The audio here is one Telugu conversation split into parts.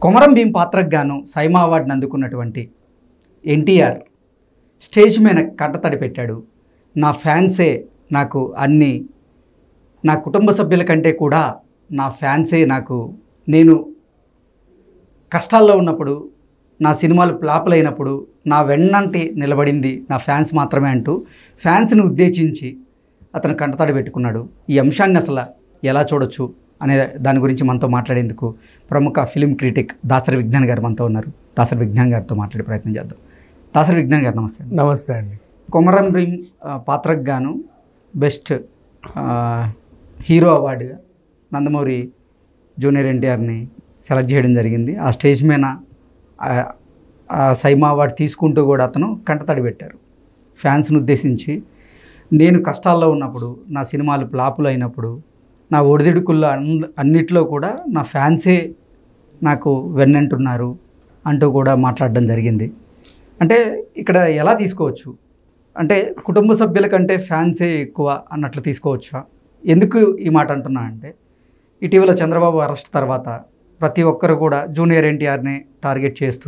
కొమరం భీం పాత్రకు గాను సైమా అవార్డుని అందుకున్నటువంటి ఎన్టీఆర్ స్టేజ్ మీద కంటతడి పెట్టాడు నా ఫ్యాన్సే నాకు అన్ని నా కుటుంబ సభ్యుల కంటే కూడా నా ఫ్యాన్సే నాకు నేను కష్టాల్లో ఉన్నప్పుడు నా సినిమాలు ఫ్లాపులు అయినప్పుడు నా వెన్నంటి నిలబడింది నా ఫ్యాన్స్ మాత్రమే అంటూ ఫ్యాన్స్ని ఉద్దేశించి అతను కంటతడి పెట్టుకున్నాడు ఈ అంశాన్ని అసలు ఎలా చూడొచ్చు అనే దాని గురించి మనతో మాట్లాడేందుకు ప్రముఖ ఫిలిం క్రిటిక్ దాసరి విజ్ఞాన్ గారు మనతో ఉన్నారు దాసరి విజ్ఞాన్ గారితో మాట్లాడే ప్రయత్నం చేద్దాం దాసరి విజ్ఞాన్ గారు నమస్తే నమస్తే అండి కొమరం భీం ఆ, పాత్రకు గాను బెస్ట్ ఆ, హీరో అవార్డుగా నందమూరి జూనియర్ ఎన్టీఆర్ని సెలెక్ట్ చేయడం జరిగింది ఆ స్టేజ్ మీద ఆ- ఆ సైమా అవార్డు తీసుకుంటూ కూడా అతను కంటతడి పెట్టారు ఫ్యాన్స్ని ఉద్దేశించి నేను కష్టాల్లో ఉన్నప్పుడు నా సినిమాలు ఫ్లాపులు అయినప్పుడు నా ఒడిదిడుకుల్లో అంద అన్నిట్లో కూడా నా ఫ్యాన్సే నాకు వెన్నంటున్నారు అంటూ కూడా మాట్లాడడం జరిగింది అంటే ఇక్కడ ఎలా తీసుకోవచ్చు అంటే కుటుంబ సభ్యుల కంటే ఫ్యాన్సే ఎక్కువ అన్నట్లు తీసుకోవచ్చా ఎందుకు ఈ మాట అంటున్నా అంటే ఇటీవల చంద్రబాబు అరెస్ట్ తర్వాత ప్రతి ఒక్కరు కూడా జూనియర్ ఎన్టీఆర్ని టార్గెట్ చేస్తూ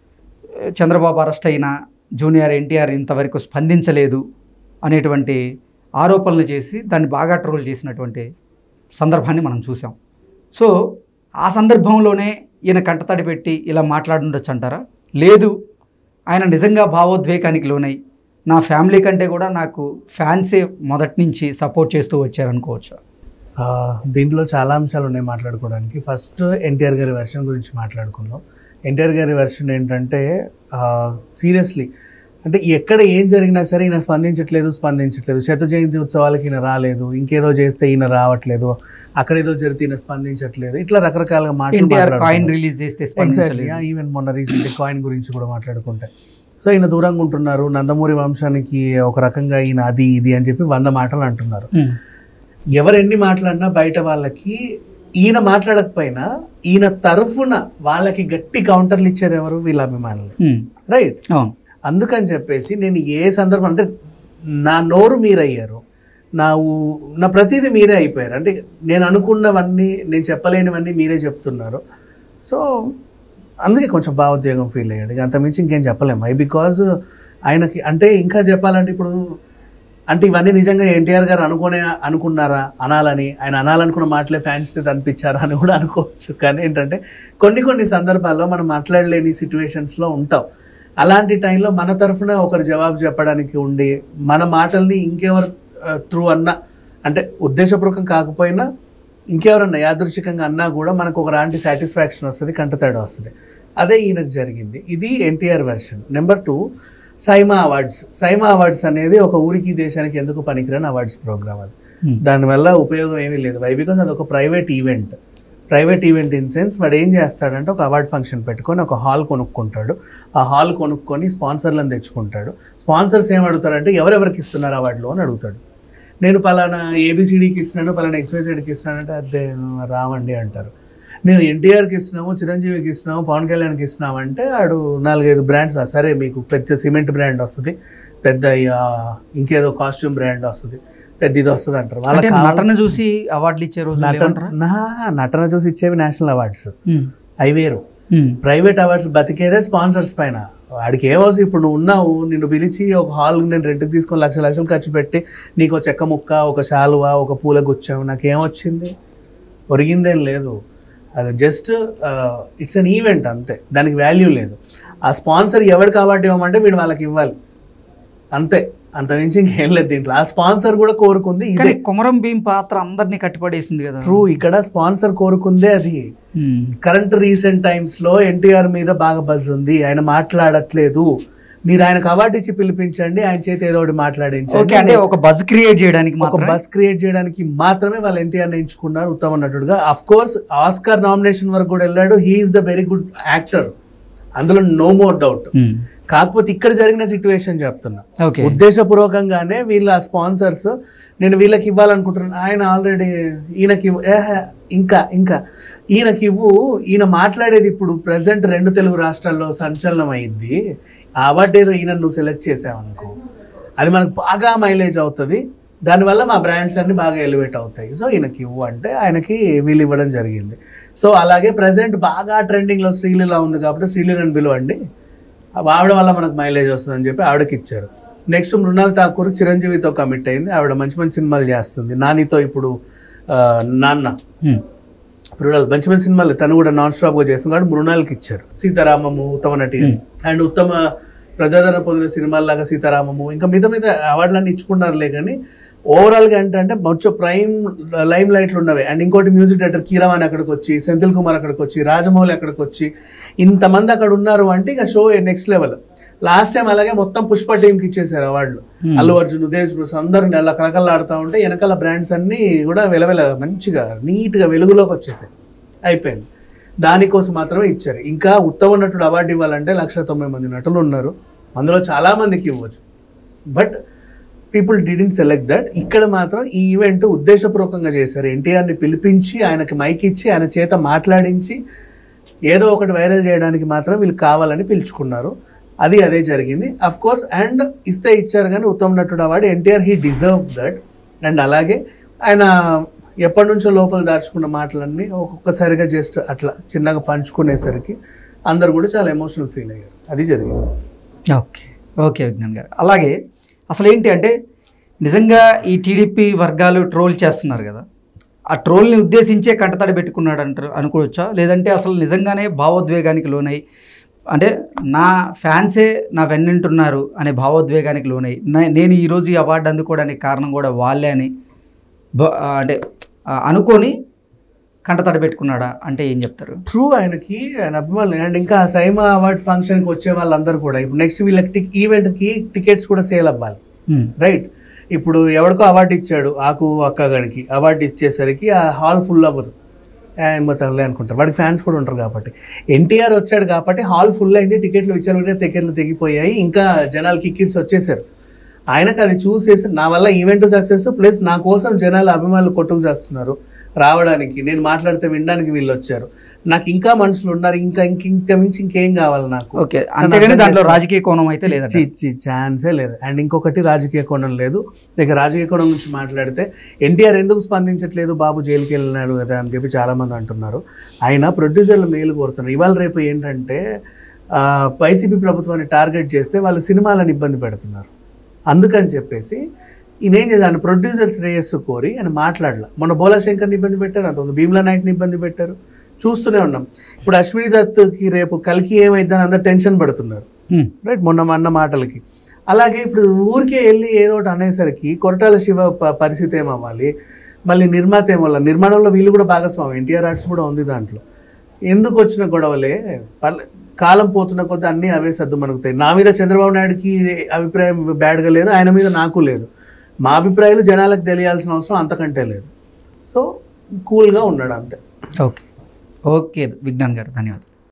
"ఏ, చంద్రబాబు అరెస్ట్ అయిన జూనియర్ ఎన్టీఆర్ ఇంతవరకు స్పందించలేదు అనేటువంటి ఆరోపణలు చేసి దాన్ని బాగా ట్రోల్ చేసినటువంటి సందర్భాన్ని మనం చూసాం సో ఆ సందర్భంలోనే ఈయన కంటతడి పెట్టి ఇలా మాట్లాడుండొచ్చు అంటారా లేదు ఆయన నిజంగా భావోద్వేగానికి లోనై నా ఫ్యామిలీ కంటే కూడా నాకు ఫ్యాన్సే మొదటి నుంచి సపోర్ట్ చేస్తూ వచ్చారనుకోవచ్చు ఆ, దీంట్లో చాలా అంశాలు ఉన్నాయి మాట్లాడుకోవడానికి ఫస్ట్ ఎన్టీఆర్ గారి వెర్షన్ గురించి మాట్లాడుకుందాం ఎన్టీఆర్ గారి వెర్షన్ ఏంటంటే సీరియస్లీ అంటే ఎక్కడ ఏం జరిగినా సరే ఈయన స్పందించట్లేదు స్పందించట్లేదు శత జయంతి ఉత్సవాలకి ఈయన రాలేదు ఇంకేదో చేస్తే ఈయన రావట్లేదు అక్కడ ఏదో జరిగితే ఈయన స్పందించట్లేదు ఇట్లా రకరకాలుగా ఎన్టీఆర్ కాయిన్ మాట్లాడుతున్నారు. రిలీజ్ చేస్తే ఎగ్జాక్ట్లీ స్పందించలేదు ఈవెన్ మొన్న రీసెంట్ కాయిన్ గురించి కూడా మాట్లాడుకుంటే సో ఈయన దూరంగా ఉంటున్నారు నందమూరి వంశానికి ఒక రకంగా ఈయన అది ఇది అని చెప్పి వంద మాటలు అంటున్నారు ఉమ్, ఎవరు ఎన్ని మాట్లాడినా బయట వాళ్ళకి ఈయన మాట్లాడకపోయినా ఈయన తరఫున వాళ్ళకి గట్టి కౌంటర్లు ఇచ్చేది ఎవరు వీళ్ళ అభిమానులు ఉమ్, రైట్ అవును అందుకని చెప్పేసి నేను ఏ సందర్భం అంటే నా నోరు మీరయ్యారు నా ఊ- నా ప్రతిదీ మీరే అయిపోయారు అంటే నేను అనుకున్నవన్నీ నేను చెప్పలేనివన్నీ మీరే చెప్తున్నారు సో అందుకే కొంచెం భావోద్వేగం ఫీల్ అయ్యాడు ఇక అంతమించి ఇంకేం చెప్పలేము ఐ బికాజ్ ఆయనకి అంటే ఇంకా చెప్పాలంటే ఇప్పుడు అంటే ఇవన్నీ నిజంగా ఎన్టీఆర్ గారు అనుకునే అనుకున్నారా అనాలని ఆయన అనాలనుకున్న మాటలే ఫ్యాన్స్ అనిపించారా అని కూడా అనుకోవచ్చు కానీ ఏంటంటే కొన్ని కొన్ని సందర్భాల్లో మనం మాట్లాడలేని సిచ్యువేషన్స్లో ఉంటాం అలాంటి టైంలో మన తరఫున ఒకరు జవాబు చెప్పడానికి ఉండి మన మాటల్ని ఇంకెవరు త్రూ అన్నా అంటే ఉద్దేశపూర్వకం కాకపోయినా ఇంకెవరన్నా యాదృచ్ఛికంగా అన్నా కూడా మనకు ఒక లాంటి సాటిస్ఫాక్షన్ వస్తుంది కంటతేడా వస్తుంది అదే ఈయనకు జరిగింది ఇది NTR version number two SIIMA awards SIIMA awards అనేది ఒక ఊరికి దేశానికి ఎందుకు పనికిరాని అవార్డ్స్ ప్రోగ్రామ్ అది ఉమ్, దానివల్ల ఉపయోగం ఏమీ లేదు వై బికాస్ అది ఒక private event private event in sense వాడు ఏం చేస్తాడంటే ఒక అవార్డ్ ఫంక్షన్ పెట్టుకొని ఒక హాల్ కొనుక్కుంటాడు ఆ హాల్ కొనుక్కొని స్పాన్సర్లను తెచ్చుకుంటాడు స్పాన్సర్స్ ఏం అడుగుతారంటే ఎవరెవరికి ఇస్తున్నారు అవార్డులు అని అడుగుతాడు నేను పలానా ఏబిసిడికి ఇస్తున్నాను పలానా ఎక్స్వైజెడ్కి ఇస్తున్నానంటే అదే రావండి అంటారు మేము ఎన్టీఆర్కి ఇస్తున్నాము చిరంజీవికి ఇస్తున్నాము పవన్ కళ్యాణ్కి ఇస్తున్నాము అంటే ఆడు నాలుగైదు బ్రాండ్స్ సరే మీకు పెద్ద సిమెంట్ బ్రాండ్ వస్తుంది పెద్ద ఆ, ఇంకేదో కాస్ట్యూమ్ బ్రాండ్ వస్తుంది పెద్ద ఇది వస్తుంది అంటారు అంటే వాళ్ళకి కావాల్సిన- నటన చూసి అవార్డులు ఇచ్చే రోజు నటన నా- నటన చూసి ఇచ్చేవి నేషనల్ అవార్డ్స్ అవి వేరు ప్రైవేట్ అవార్డ్స్ బతికేదే స్పాన్సర్స్ పైన వాడికి ఏమవసరం ఇప్పుడు నువ్వు ఉన్నావు నిన్ను పిలిచి ఒక హాల్ నేను రెంట్కి తీసుకొని లక్ష లక్షలు ఖర్చు పెట్టి నీకు ఒక చెక్క ముక్క ఒక శాలువా ఒక పూల గుచ్చావు నాకేమొచ్చింది ఒరిగిందేం లేదు అది జస్ట్ ఇట్స్ అన్ ఈవెంట్ అంతే దానికి వాల్యూ లేదు ఆ స్పాన్సర్ ఎవరికి అవార్డు ఇవ్వమంటే వీడు వాళ్ళకి ఇవ్వాలి అంతే అంతమించి ఇంకేం లేదు దీంట్లో ఆ స్పాన్సర్ కూడా కోరుకుంది ఇదే కానీ కొమరం భీం పాత్ర అందరినీ కట్టిపడేసింది కదా ట్రూ ఇక్కడ స్పాన్సర్ కోరుకుందే అది ఉమ్, కరెంట్ రీసెంట్ టైమ్స్ లో ఎన్టీఆర్ మీద బాగా బజ్ ఉంది ఆయన మాట్లాడట్లేదు మీరు ఆయనకు అవార్డు ఇచ్చి పిలిపించండి ఆయన చేతి ఏదో ఒకటి ఓకే మాట్లాడించండి అంటే ఒక బజ్ క్రియేట్ చేయడానికి ఒక మాత్రం బస్ క్రియేట్ చేయడానికి మాత్రమే వాళ్ళు ఎన్టీఆర్ ఎంచుకున్నారు ఉత్తమ నటుడుగా అఫ్ కోర్స్ ఆస్కార్ నామినేషన్ వరకు కూడా వెళ్ళాడు he's the very good actor అందులో నో మోర్ డౌట్ కాకపోతే ఇక్కడ జరిగిన సిచ్యువేషన్ చెప్తున్నా ఓకే ఉద్దేశపూర్వకంగానే వీళ్ళ స్పాన్సర్స్ నేను వీళ్ళకి ఇవ్వాలనుకుంటున్నాను ఆయన ఆల్రెడీ ఈయనకి ఇవ్వు- ఏహే, ఇంకా ఇంకా ఈయనకి ఇవ్వు ఈయన మాట్లాడేది ఇప్పుడు ప్రజెంట్ రెండు తెలుగు రాష్ట్రాల్లో సంచలనం అయింది ఆ అవార్డు ఏదో ఈయన నువ్వు సెలెక్ట్ చేసావనుకో అది మనకు బాగా మైలేజ్ అవుతుంది దానివల్ల మా బ్రాండ్స్ అన్ని బాగా ఎలివేట్ అవుతాయి సో ఈయనకి ఇవ్వు అంటే ఆయనకి వీళ్ళు ఇవ్వడం జరిగింది సో అలాగే ప్రజెంట్ బాగా ట్రెండింగ్లో శ్రీలీల ఉంది కాబట్టి శ్రీలీలని పిలవండి ఆవిడ వల్ల మనకు మైలేజ్ వస్తుందని చెప్పి ఆవిడకి ఇచ్చారు నెక్స్ట్ మృణాల్ ఠాకూర్ చిరంజీవితో కమిట్ అయింది ఆవిడ మంచి మంచి సినిమాలు చేస్తుంది నానితో ఇప్పుడు ఆ, నాన్న హ్మ్. మృణాల్ మంచి మంచి సినిమాలు తను కూడా నాన్ స్టాప్ గా చేస్తుంది కాబట్టి మృణాల్కి ఇచ్చారు సీతారామము ఉత్తమ నటి Hmm. అండ్ ఉత్తమ ప్రజాదరణ పొందిన సినిమాల్లాగా సీతారామము ఇంకా మిగతా మీద అవార్డులన్నీ ఇచ్చుకున్నారులే కానీ ఓవరాల్ గా ఏంటంటే మొత్తం ప్రైమ్ లైమ్ లైట్లు ఉన్నవి అండ్ ఇంకోటి మ్యూజిక్ డైరెక్టర్ కీరవాణి అక్కడికి వచ్చి సెంథిల్ కుమార్ అక్కడికి వచ్చి రాజమౌళి అక్కడికి వచ్చి ఇంతమంది అక్కడ ఉన్నారు అంటే ఇక show next level last time అలాగే మొత్తం పుష్ప టీంకి ఇచ్చేసారు అవార్డులు Hmm. అల్లు అర్జున్ దేశ్ ప్రసాద్ అందరిని అలా కలకల్లాడుతూ ఉంటే వెనకాల బ్రాండ్స్ అన్నీ కూడా వెలవెల మంచిగా నీట్గా వెలుగులోకి వచ్చేసాయి అయిపోయింది దానికోసం మాత్రమే ఇచ్చారు ఇంకా ఉత్తమ నటుడు అవార్డు ఇవ్వాలంటే లక్ష తొంభై మంది నటులు ఉన్నారు అందులో చాలా మందికి ఇవ్వచ్చు but people didn't select that ఇక్కడ మాత్రం ఈ ఈవెంట్ ఉద్దేశపూర్వకంగా చేశారు ఎన్టీఆర్ని పిలిపించి ఆయనకి మైక్ ఇచ్చి ఆయన చేత మాట్లాడించి ఏదో ఒకటి వైరల్ చేయడానికి మాత్రం వీళ్ళు కావాలని పిలుచుకున్నారు అది అదే జరిగింది అఫ్ కోర్స్ అండ్ ఇస్తే ఇచ్చారు కానీ ఉత్తమ నటుడు award NTR he deserve that and అలాగే ఆయన ఎప్పటి నుంచో లోపల దాచుకున్న మాటలన్నీ ఒక్కొక్కసారిగా జస్ట్ అట్లా చిన్నగా పంచుకునేసరికి అందరు కూడా చాలా ఎమోషనల్ ఫీల్ అయ్యారు అది జరిగింది ఓకే ఓకే విజ్ఞాన్ గారు అలాగే అసలు ఏంటి అంటే నిజంగా ఈ టీడీపీ వర్గాలు ట్రోల్ చేస్తున్నారు కదా ఆ ట్రోల్ని ఉద్దేశించే కంటతడి పెట్టుకున్నాడు అంటారు అనుకోవచ్చా లేదంటే అసలు నిజంగానే భావోద్వేగానికి లోనై అంటే నా ఫ్యాన్సే నా వెన్నంటున్నారు అనే భావోద్వేగానికి లోనై నే- నేను ఈరోజు ఈ అవార్డు అందుకోవడానికి కారణం కూడా వాళ్ళే అని బ- అంటే ఆ, అనుకొని కంటతడి పెట్టుకున్నాడా అంటే ఏం చెప్తారు ట్రూ ఆయనకి ఆయన అభిమానులు అండ్ ఇంకా ఆ సైమా అవార్డ్ ఫంక్షన్కి వచ్చే వాళ్ళందరూ కూడా ఇప్పుడు నెక్స్ట్ వీళ్ళకి టిక్ ఈవెంట్కి టికెట్స్ కూడా సేల్ అవ్వాలి హ్మ్. రైట్ ఇప్పుడు ఎవరికో అవార్డు ఇచ్చాడు ఆకు అక్కగడికి అవార్డు ఇచ్చేసరికి ఆ హాల్ ఫుల్ అవ్వదు ఏమవుతారులే అనుకుంటారు వాడికి ఫ్యాన్స్ కూడా ఉంటారు కాబట్టి ఎన్టీఆర్ వచ్చాడు కాబట్టి హాల్ ఫుల్ అయింది టికెట్లు విచ్చలవిడిగా టికెట్లు తెగిపోయాయి ఇంకా జనాలు కిక్కిర్స్ వచ్చేసారు ఆయనకు అది చూసేసి నా వల్ల ఈవెంట్ సక్సెస్ ప్లస్ నా కోసం జనాలు అభిమానులు కొట్టుకు చేస్తున్నారు రావడానికి నేను మాట్లాడితే వినడానికి వీళ్ళు వచ్చారు నాకు ఇంకా మనుషులు ఉన్నారు ఇంకా ఇంక ఇంకా మించి ఇంకేం కావాలి నాకు ఓకే అంతేగాని దాంట్లో రాజకీయ కోణం అయితే లేదంట చి- చి- ఛాన్సే లేదు అండ్ ఇంకొకటి రాజకీయ కోణం లేదు ఇక రాజకీయ కోణం గురించి మాట్లాడితే ఎన్టీఆర్ ఎందుకు స్పందించట్లేదు బాబు జైలుకి వెళ్ళినాడు కదా అని చెప్పి చాలా మంది అంటున్నారు ఆయన ప్రొడ్యూసర్లు మేలు కోరుతున్నారు ఇవాళ రేపు ఏంటంటే ఆ, వైసీపీ ప్రభుత్వాన్ని టార్గెట్ చేస్తే వాళ్ళు సినిమాలను ఇబ్బంది పెడుతున్నారు అందుకని చెప్పేసి ఈయన ఏం చేశారు ప్రొడ్యూసర్ శ్రేయస్సు కోరి ఆయన మాట్లాడలే మొన్న బోలా శంకర్ని ఇబ్బంది పెట్టారు అంత భీమ్లా నాయక్ని ఇబ్బంది పెట్టారు చూస్తూనే ఉన్నాం ఇప్పుడు అశ్విని దత్కి రేపు కలికి ఏమైందని అందరు టెన్షన్ పడుతున్నారు హ్మ్. రైట్ మొన్న మా అన్న మాటలకి అలాగే ఇప్పుడు ఊరికే వెళ్ళి ఏదో ఒకటి అనేసరికి కొరటాల శివ ప- పరిస్థితి ఏమవ్వాలి మళ్ళీ నిర్మాత ఏమవ్వాలి నిర్మాణంలో వీళ్ళు కూడా భాగస్వామి ఎన్టీఆర్ ఆర్ట్స్ కూడా ఉంది దాంట్లో ఎందుకు వచ్చిన గొడవలే పర్లే- కాలం పోతున్న కొద్దీ అన్నీ అవే సర్దు మనకుతాయి నా మీద చంద్రబాబు నాయుడుకి అభిప్రాయం బ్యాడ్గా లేదు ఆయన మీద నాకు లేదు మా అభిప్రాయాలు జనాలకు తెలియాల్సిన అవసరం అంతకంటే లేదు సో కూల్గా ఉన్నాడు అంతే ఓకే ఓకే విజ్ఞాన్ గారు ధన్యవాదాలు